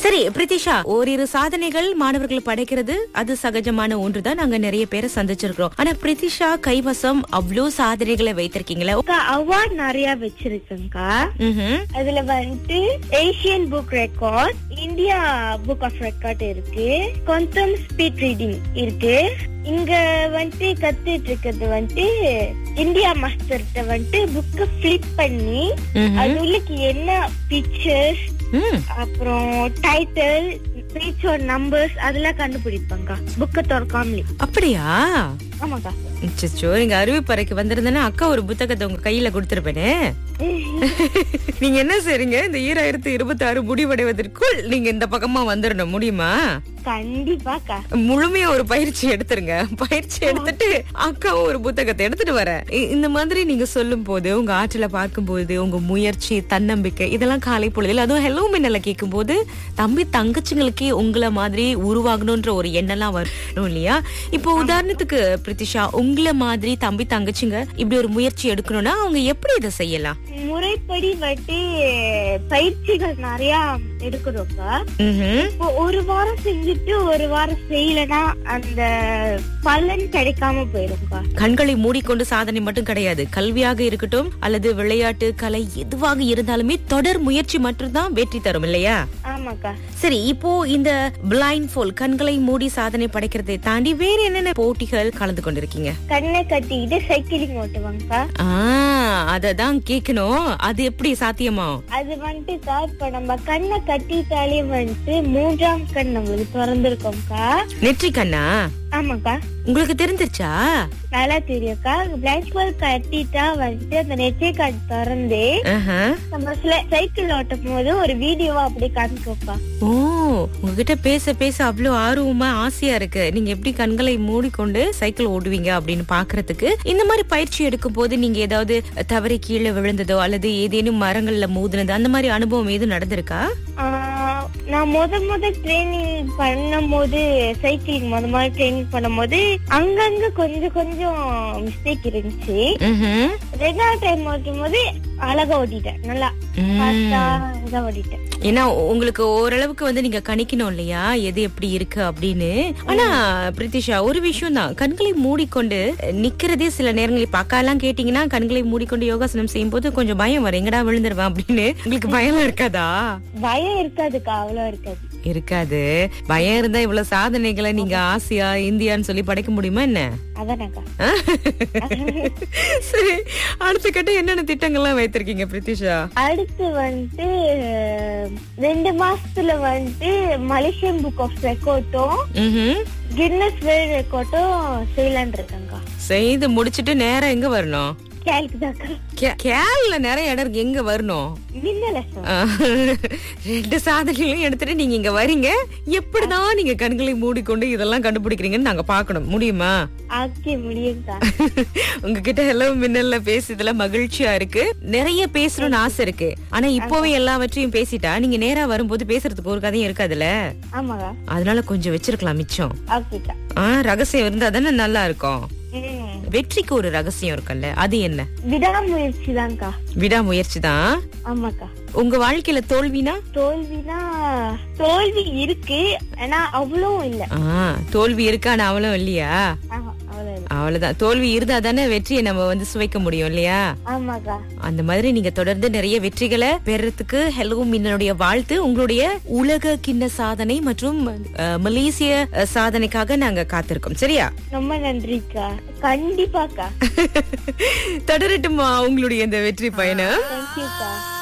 சரி பிரித்திஷா ஓரிரு சாதனைகள் மாணவர்கள் படைக்கிறது அது சகஜமான ஒன்றுதான் நாங்க நிறைய பேரை சந்திச்சிருக்கிறோம் ஆனா பிரித்திஷா கைவசம் அவ்வளோ சாதனைகளை வைத்திருக்கீங்களே அவார்ட் நிறைய வச்சிருக்கேங்க்கா ம்ஹும். அதுல வந்துட்டு Asian book record India book of record இருக்கு கொந்தம் ஸ்பீட் ரீடிங் இருக்கு இங்க வந்துட்டு கத்துட்டு இருக்கிறது வந்துட்டு இந்தியா மாஸ்டர்கிட்ட வந்துட்டு புக்க ஃபிளிப் பண்ணி ம்ஹும். அது உள்ளுக்கு என்ன பிக்சர்ஸ் ம். அப்புறம் டைட்டில் பேஜோட நம்பர்ஸ் அதெல்லாம் கண்டுபிடிப்பாங்க புக்க திறக்காமலே அப்படியா ஆமாக்கா அச்சச்சோ நீங்க அறிவிப்பறைக்கு வந்திருந்தேன்னா அக்கா ஒரு புத்தகத்தை உங்க கையில கொடுத்திருப்பேனே நீங்க என்ன செய்றீங்க இந்த ஈராயிரத்தி இருபத்தி ஆறு முடிவடைவதற்குள் நீங்க இந்த பக்கமா வந்துடணும் முடியுமா கண்டிப்பாக்கா முழுமையா ஒரு பயிற்சி எடுத்துருங்க பயிற்சி எடுத்துட்டு அக்காவும் ஒரு புத்தகத்தை எடுத்துட்டு வரேன் இ- இந்த மாதிரி நீங்க சொல்லும் போது உங்க ஆற்றல பார்க்கும் போது உங்க முயற்சி தன்னம்பிக்கை இதெல்லாம் காலை பொழுதில் அதுவும் ஹெலோ மின்னல கேட்கும் போது தம்பி தங்கச்சிங்களுக்கே உங்களை மாதிரி உருவாகணும்ன்ற ஒரு எண்ணம்லாம் வரும் இல்லையா இப்போ உதாரணத்துக்கு பிரித்திஷா உங்களை மாதிரி தம்பி தங்கச்சிங்க இப்படி ஒரு முயற்சி எடுக்கணும்னா அவங்க எப்படி இதை செய்யலாம் முறைப்படி வந்துட்டு பயிற்சிகள் நிறைய எடுக்கிறோம்க்கா ம்ஹும். இப்போ ஒரு வாரம் செஞ்சுட்டு ஒரு வாரம் செய்யலனா அந்த பலன் கிடைக்காம போயிரும்க்கா கண்களை மூடிக்கொண்டு சாதனை மட்டும் கிடையாது கல்வியாக இருக்கட்டும் அல்லது விளையாட்டு கலை எதுவாக இருந்தாலுமே தொடர் முயற்சி மட்டும்தான் வெற்றி தரும் இல்லையா ஆமாக்கா சரி இப்போ இந்த பிளைண்ட் ஃபோல் கண்களை மூடி சாதனை படைக்கிறதை தாண்டி வேற என்னென்ன போட்டிகள் கலந்து கொண்டிருக்கீங்க கண்ணை கட்டிக்கிட்டு சைக்கிளிங் ஓட்டுவாங்கக்கா ஆ அததான் கேக்கணும் அது எப்படி சாத்தியமா அது வந்துட்டுக்கா இப்ப நம்ம கண்ணை கட்டிட்டாலே வந்துட்டு மூன்றாம் கண் நம்மளுக்கு திறந்திருக்கோம்க்கா நெற்றி கண்ணா ஆமாக்கா உங்களுக்கு தெரிஞ்சிருச்சா நல்லா தெரியும்க்கா பிளாக் பால் கட்டிட்டா வந்துட்டு அந்த நெச்சை கார்டு திறந்து ஆஹா. நம்ம சைக்கிள் ஓட்டும் போது ஒரு வீடியோவா அப்படியே காமிக்கோக்கா ஓ உங்ககிட்ட பேச பேச அவ்வளவு ஆர்வமா ஆசையா இருக்கு நீங்க எப்படி கண்களை மூடிக்கொண்டு சைக்கிள் ஓடுவீங்க அப்படின்னு பாக்குறதுக்கு இந்த மாதிரி பயிற்சி எடுக்கும் போது நீங்க ஏதாவது தவறி கீழே விழுந்ததோ அல்லது ஏதேனும் மரங்கள்ல மோதினது அந்த மாதிரி அனுபவம் எதுவும் நடந்திருக்கா ஆஹ் நான் முத முத ட்ரைனிங் பண்ணும் போது சைக்கிளிங் முத முத ட்ரைனிங் பண்ணும்போது அங்கங்க கொஞ்சம் கொஞ்சம் மிஸ்டேக் இருந்துச்சு ம்ஹும். ரெண்டாவது டைம் ஓட்டும் போது அழகா ஓட்டிட்டேன் நல்லா ம். ஃபாஸ்டா இதா ஓட்டிட்டேன் ஏன்னா உங்களுக்கு ஓரளவுக்கு வந்து நீங்க கணிக்கணும் இல்லையா எது எப்படி இருக்கு அப்படின்னு ஆனா பிரித்திஷா ஒரு விஷயம் தான் கண்களை மூடிக்கொண்டு நிக்கிறதே சில நேரங்களில் இப்ப அக்கா எல்லாம் கேட்டீங்கன்னா கண்களை மூடிக்கொண்டு யோகாசனம் செய்யும் போது கொஞ்சம் பயம் வரும் எங்கடா விழுந்துருவேன் அப்படின்னு உங்களுக்கு பயம் இருக்காதா பயம் இருக்காதுக்கா அவ்வளவு இருக்காது இருக்காது பயம் இருந்தா இவ்வளவு சாதனைகளை நீங்க ஆசியா இந்தியான்னு சொல்லி படைக்க முடியுமா என்ன அதானக்கா சரி அடுத்த கட்ட என்னென்ன திட்டங்கள்லாம் வைத்திருக்கீங்க பிரித்திஷா அடுத்து வந்துட்டு ரெண்டு மாசத்துல வந்துட்டு மலேசியன் புக் ஆஃப் ரெக்கார்டும் ம்ஹும். கின்னஸ் வேர்ல்ட் ரெக்கார்டும் செய்யலான் இருக்கேங்க்கா செய்து முடிச்சிட்டு நேரம் எங்க வரணும் கேள்விதாக்கா கே- கேரள நிறைய இடம் இருக்கு எங்க வரணும் மின்னல ஆ, ரெண்டு சாதனைகளையும் எடுத்துட்டு நீங்க இங்க வரீங்க எப்படிதான் நீங்க கண்களை மூடிக்கொண்டு இதெல்லாம் கண்டுபிடிக்கிறீங்கன்னு நாங்க பாக்கணும் முடியுமா ஆக்கி முடியுங்கக்கா உங்ககிட்ட ஹலோ மின்னல்ல பேசுறதுல மகிழ்ச்சியா இருக்கு நிறைய பேசணும்னு ஆசை இருக்கு ஆனா இப்போவே எல்லாவற்றையும் பேசிட்டா நீங்க நேரா வரும்போது பேசுறதுக்கு ஒரு கதையும் இருக்காதுல்ல ஆமாக்கா அதனால கொஞ்சம் வச்சிருக்கலாம் மிச்சம் ஓகேக்கா ஆ ரகசியம் இருந்தா தானே நல்லா இருக்கும் ம் வெற்றிக்கு ஒரு ரகசியம் இருக்குல்ல அது என்ன விடாமுயற்சி தான்க்கா விடாமுயற்சி தான் ஆமாக்கா உங்க வாழ்க்கையில தோல்வினா தோல்வினா தோல்வி இருக்கு ஆனா அவ்வளவும் இல்ல ஆ தோல்வி இருக்கான அவளும் இல்லையா ஆமா அவ்வளவு இல்ல அவ்வளவுதான் தோல்வி இருந்தா தானே வெற்றியை நம்ம வந்து சுவைக்க முடியும் இல்லையா ஆமாக்கா அந்த மாதிரி நீங்க தொடர்ந்து நிறைய வெற்றிகளை பெறறதுக்கு ஹெலோ மின்னனுடைய வாழ்த்து உங்களுடைய உலக கிண்ண சாதனை மற்றும் அஹ், மலேசிய அஹ், சாதனைக்காக நாங்க காத்திருக்கோம் சரியா ரொம்ப நன்றிக்கா கண்டிப்பாக்கா தொடரட்டுமா உங்களுடைய இந்த வெற்றி பயணம் தேங்க்யூக்கா